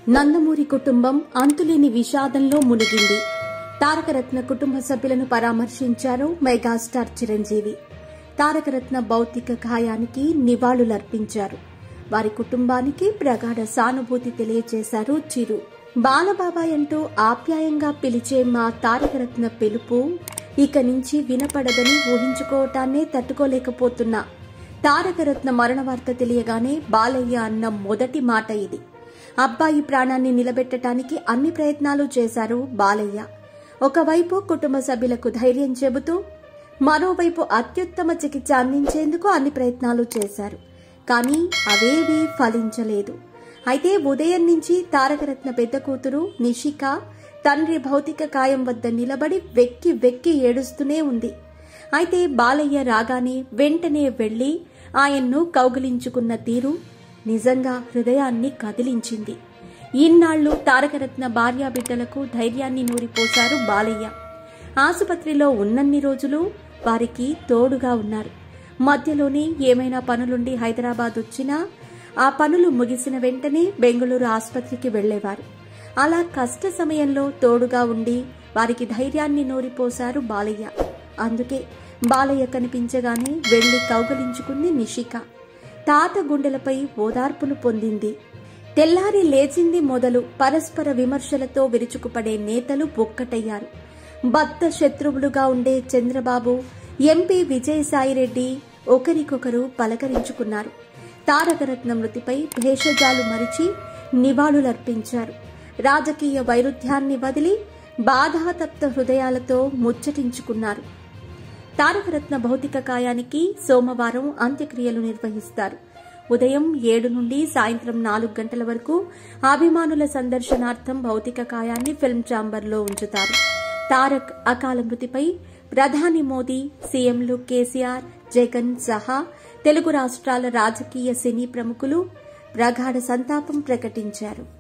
నందమూరి కుటుంబం అంతులేని విషాదంలో మునిగింది తారకరత్న కుటుంబ సభ్యులను పరామర్శించారు మెగాస్టార్ చిరంజీవి తారకరత్న భౌతిక కాయానికి నివాళులర్పించారు వారి కుటుంబానికి ప్రగాఢ సానుభూతి తెలియజేశారు చిరు బాలబాబాయ్ అంటూ ఆప్యాయంగా పిలిచే మా తారకరత్న పిలుపు ఇక నుంచి వినపడదని ఊహించుకోవటాన్నే తట్టుకోలేకపోతున్నా తారకరత్న మరణ వార్త తెలియగానే బాలయ్య అన్న మొదటి మాట ఇది అబ్బాయి ప్రాణాన్ని నిలబెట్టడానికి అన్ని ప్రయత్నాలు చేశారు బాలయ్య ఒకవైపు కుటుంబ సభ్యులకు ధైర్యం చెబుతూ మరోవైపు అత్యుత్తమ చికిత్స అందించేందుకు అన్ని ప్రయత్నాలు చేశారు కానీ అవేవీ ఫలించలేదు అయితే ఉదయం నుంచి తారకరత్న పెద్ద కూతురు నిషిక తండ్రి భౌతిక కాయం వద్ద నిలబడి వెక్కి వెక్కి ఏడుస్తూనే ఉంది అయితే బాలయ్య రాగానే వెంటనే వెళ్లి ఆయన్ను కౌగిలించుకున్న తీరు నిజంగా హృదయాన్ని కదిలించింది ఇన్నాళ్లు తారకరత్న భార్యాబిడ్డలకు ధైర్యాన్ని నూరిపోశారు బాలయ్య ఆసుపత్రిలో ఉన్నన్ని రోజులు వారికి తోడుగా ఉన్నారు మధ్యలోనే ఏమైనా పనులుండి హైదరాబాద్ వచ్చినా ఆ పనులు ముగిసిన వెంటనే బెంగళూరు ఆసుపత్రికి వెళ్లేవారు అలా కష్ట సమయంలో తోడుగా ఉండి వారికి ధైర్యాన్ని నూరిపోశారు బాలయ్య అందుకే బాలయ్య కనిపించగానే వెళ్లి కౌగలించుకుంది నిషిక తాత గుండెలపై ఓదార్పులు పొందింది తెల్లారి లేచింది మొదలు పరస్పర విమర్శలతో విరుచుకుపడే నేతలు ఒక్కటయ్యారు బద్ద శత్రువులుగా ఉండే చంద్రబాబు ఎంపీ విజయసాయిరెడ్డి ఒకరికొకరు పలకరించుకున్నారు తారకరత్న మృతిపై భేషజాలు మరిచి నివాళులర్పించారు రాజకీయ వైరుధ్యాన్ని వదిలి బాధాతప్త హృదయాలతో ముచ్చటించుకున్నారు తారకరత్న భౌతిక కాయానికి సోమవారం అంత్యక్రియలు నిర్వహిస్తారు ఉదయం ఏడు నుండి సాయంత్రం నాలుగు గంటల వరకు అభిమానుల సందర్శనార్థం భౌతిక కాయాన్ని ఫిల్మ్ ఛాంబర్లో ఉంచుతారు తారక్ అకాల మృతిపై ప్రధాని మోదీ సీఎంలు కేసీఆర్ జగన్ సహా తెలుగు రాష్ట్రాల రాజకీయ సినీ ప్రముఖులు ప్రగాఢ సంతాపం ప్రకటించారు